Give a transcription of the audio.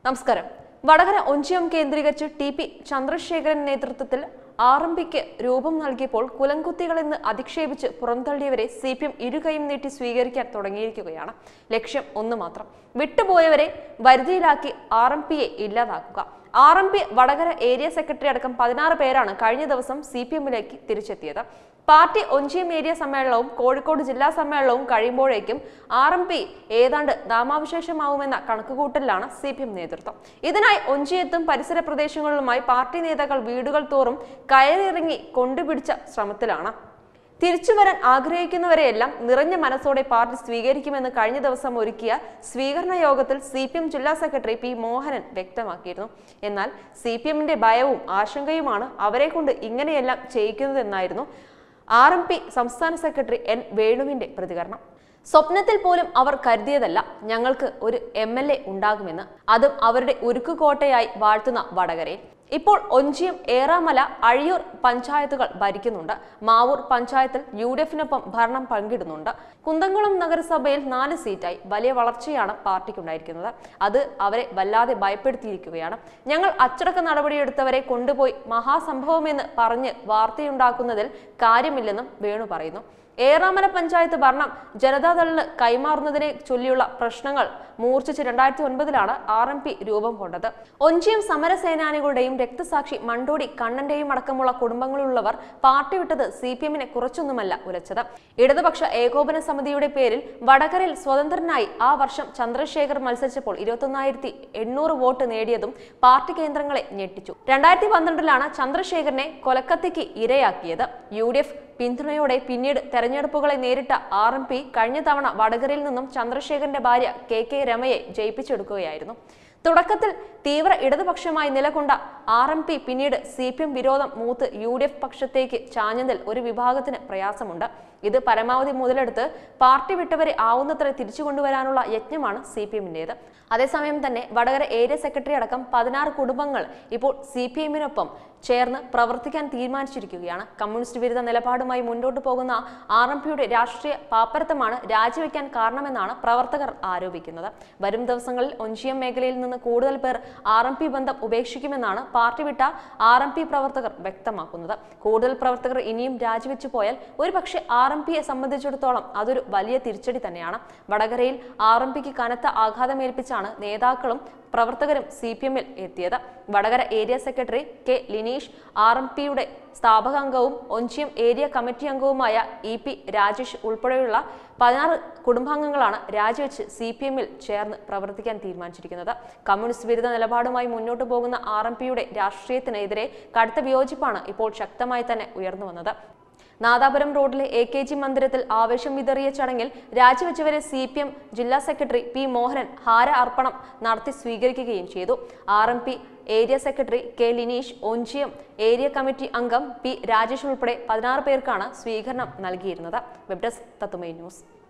നമസ്കാരം വടകര ഒഞ്ചിയം കേന്ദ്രീകരിച്ച് T P Chandrasekharan നേതൃത്വത്തിൽ ആർ എം പിക്ക് രൂപം നൽകിയപ്പോൾ കുലംകുത്തികളെന്ന് അധിക്ഷേപിച്ച് പുറന്തള്ളിയവരെ സി പി എം ഇരുകൈയും നീട്ടി സ്വീകരിക്കാൻ തുടങ്ങിയിരിക്കുകയാണ് ലക്ഷ്യം ഒന്ന് മാത്രം വിട്ടുപോയവരെ വരുതിയിലാക്കി ആർ എം പിയെ ഇല്ലാതാക്കുക R M P Vadakara area secretary അടക്കം പതിനാറ് പേരാണ് കഴിഞ്ഞ ദിവസം സി പി എമ്മിലേക്ക് തിരിച്ചെത്തിയത് പാർട്ടി ഒഞ്ചിയം ഏരിയ സമ്മേളനവും കോഴിക്കോട് ജില്ലാ സമ്മേളനവും കഴിയുമ്പോഴേക്കും ആർ എം പി ഏതാണ്ട് നാമാവിശേഷമാവുമെന്ന കണക്കുകൂട്ടലിലാണ് സി പി എം നേതൃത്വം ഇതിനായി ഒഞ്ചിയത്തും പരിസര പ്രദേശങ്ങളിലുമായി പാർട്ടി നേതാക്കൾ വീടുകൾ തോറും കയറിയിറങ്ങി കൊണ്ടുപിടിച്ച ശ്രമത്തിലാണ് തിരിച്ചു വരാൻ ആഗ്രഹിക്കുന്നവരെയെല്ലാം നിറഞ്ഞ മനസ്സോടെ പാർട്ടി സ്വീകരിക്കുമെന്ന് കഴിഞ്ഞ ദിവസം ഒരുക്കിയ സ്വീകരണ യോഗത്തിൽ സി പി എം ജില്ലാ സെക്രട്ടറി പി മോഹനൻ വ്യക്തമാക്കിയിരുന്നു എന്നാൽ സി പി എമ്മിന്റെ ഭയവും ആശങ്കയുമാണ് അവരെ കൊണ്ട് ഇങ്ങനെയെല്ലാം ചെയ്യിക്കുന്നതെന്നായിരുന്നു ആർ എം പി സംസ്ഥാന സെക്രട്ടറി എൻ വേണുവിന്റെ പ്രതികരണം സ്വപ്നത്തിൽ പോലും അവർ കരുതിയതല്ല ഞങ്ങൾക്ക് ഒരു എം എൽ എ ഉണ്ടാകുമെന്ന് അതും അവരുടെ ഉരുക്കുകോട്ടയായി വാഴ്ത്തുന്ന വടകരയിൽ ഇപ്പോൾ ഒഞ്ചിയം ഏറാമല അഴിയൂർ പഞ്ചായത്തുകൾ ഭരിക്കുന്നുണ്ട് മാവൂർ പഞ്ചായത്തിൽ യു ഡി എഫിനൊപ്പം ഭരണം പങ്കിടുന്നുണ്ട് കുന്തംകുളം നഗരസഭയിൽ നാല് സീറ്റായി വലിയ വളർച്ചയാണ് പാർട്ടിക്കുണ്ടായിരിക്കുന്നത് അത് അവരെ വല്ലാതെ ഭയപ്പെടുത്തിയിരിക്കുകയാണ് ഞങ്ങൾ അച്ചടക്ക നടപടിയെടുത്തവരെ കൊണ്ടുപോയി മഹാസംഭവമെന്ന് പറഞ്ഞ് വാർത്തയുണ്ടാക്കുന്നതിൽ കാര്യമില്ലെന്നും വേണു പറയുന്നു ഏറാമല പഞ്ചായത്ത് ഭരണം ജനതാദളിന് കൈമാറുന്നതിനെ ചൊല്ലിയുള്ള പ്രശ്നങ്ങൾ മൂർച്ഛിച്ച് രണ്ടായിരത്തി ഒൻപതിലാണ് ആർ എം പി രൂപം കൊണ്ടത് ഒഞ്ചിയം സമരസേനാനികളുടെയും രക്തസാക്ഷി മണ്ടോടി കണ്ണന്റെയും അടക്കമുള്ള കുടുംബങ്ങളിലുള്ളവർ പാർട്ടി വിട്ടത് സി പി എമ്മിനെ കുറച്ചൊന്നുമല്ല ഉലച്ചത് ഇടതുപക്ഷ ഏകോപന സമിതിയുടെ പേരിൽ വടകരയിൽ സ്വതന്ത്രനായി ആ വർഷം ചന്ദ്രശേഖർ മത്സരിച്ചപ്പോൾ ഇരുപത്തൊന്നായിരത്തി എണ്ണൂറ് വോട്ട് നേടിയതും പാർട്ടി കേന്ദ്രങ്ങളെ ഞെട്ടിച്ചു രണ്ടായിരത്തി പന്ത്രണ്ടിലാണ് ചന്ദ്രശേഖരനെ കൊലക്കത്തിക്ക് ഇരയാക്കിയത് യു ഡി എഫ് പിന്തുണയോടെ പിന്നീട് തെരഞ്ഞെടുപ്പുകളെ നേരിട്ട ആർ എം പി കഴിഞ്ഞ തവണ വടകരയിൽ നിന്നും ചന്ദ്രശേഖരന്റെ ഭാര്യ കെ കെ രമയെ ജയിപ്പിച്ചെടുക്കുകയായിരുന്നു തുടക്കത്തിൽ തീവ്ര ഇടതുപക്ഷമായി നിലകൊണ്ട ആർ എം പി പിന്നീട് സി പി എം വിരോധം മൂത്ത് യു ഡി എഫ് പക്ഷത്തേക്ക് ചാഞ്ഞതിൽ ഒരു വിഭാഗത്തിന് പ്രയാസമുണ്ട് ഇത് പരമാവധി മുതലെടുത്ത് പാർട്ടി വിട്ടവരെ ആവുന്നത്ര തിരിച്ചു കൊണ്ടുവരാനുള്ള യജ്ഞമാണ് സി പി എമ്മിൻ്റേത് അതേസമയം തന്നെ വടകര ഏരിയ സെക്രട്ടറി അടക്കം പതിനാറ് കുടുംബങ്ങൾ ഇപ്പോൾ സി പി എമ്മിനൊപ്പം ചേർന്ന് പ്രവർത്തിക്കാൻ തീരുമാനിച്ചിരിക്കുകയാണ് കമ്മ്യൂണിസ്റ്റ് വിരുദ്ധ നിലപാടുമായി മുന്നോട്ട് പോകുന്ന ആർ എം പിയുടെ രാഷ്ട്രീയ പാപ്പരത്തമാണ് രാജിവെക്കാൻ കാരണമെന്നാണ് പ്രവർത്തകർ ആരോപിക്കുന്നത് വരും ദിവസങ്ങളിൽ ഒഞ്ചിയം മേഖലയിൽ നിന്ന് കൂടുതൽ പേർ ആർ എം പി ബന്ധം ഉപേക്ഷിക്കുമെന്നാണ് പാർട്ടി വിട്ട ആർ എം പി പ്രവർത്തകർ വ്യക്തമാക്കുന്നത് കൂടുതൽ പ്രവർത്തകർ ഇനിയും രാജിവെച്ചു പോയാൽ ഒരുപക്ഷെ ആർ എം പിയെ സംബന്ധിച്ചിടത്തോളം അതൊരു വലിയ തിരിച്ചടി തന്നെയാണ് വടകരയിൽ ആർ എം പിക്ക് കനത്ത ആഘാതമേൽപ്പിച്ചാണ് നേതാക്കളും പ്രവർത്തകരും സി പി എമ്മിൽ എത്തിയത് Vadakara area secretary K Lineesh R M പിയുടെ സ്ഥാപകാംഗവും ഒഞ്ചിയം ഏരിയ കമ്മിറ്റി അംഗവുമായ ഇ പി രാജേഷ് ഉൾപ്പെടെയുള്ള പതിനാറ് കുടുംബാംഗങ്ങളാണ് രാജിവെച്ച് സി പി എമ്മിൽ ചേർന്ന് പ്രവർത്തിക്കാൻ തീരുമാനിച്ചിരിക്കുന്നത് കമ്മ്യൂണിസ്റ്റ് വിരുദ്ധ നിലപാടുമായി മുന്നോട്ട് പോകുന്ന ആർ എം പിയുടെ രാഷ്ട്രീയത്തിനെതിരെ കടുത്ത വിയോജിപ്പാണ് ഇപ്പോൾ ശക്തമായി തന്നെ ഉയർന്നു വന്നത് നാദാപുരം റോഡിലെ എ കെ ജി മന്ദിരത്തിൽ ആവേശം വിതറിയ ചടങ്ങിൽ രാജിവെച്ചവരെ സി പി എം ജില്ലാ സെക്രട്ടറി പി മോഹനൻ ഹാര അർപ്പണം നടത്തി സ്വീകരിക്കുകയും ചെയ്തു R M P area secretary K Lineesh Onchiyam area committee അംഗം പി രാജേഷ് ഉൾപ്പെടെ പതിനാറ് പേർക്കാണ് സ്വീകരണം നൽകിയിരുന്നത് വെബ് ഡെസ്ക് തത്തുമൈ ന്യൂസ്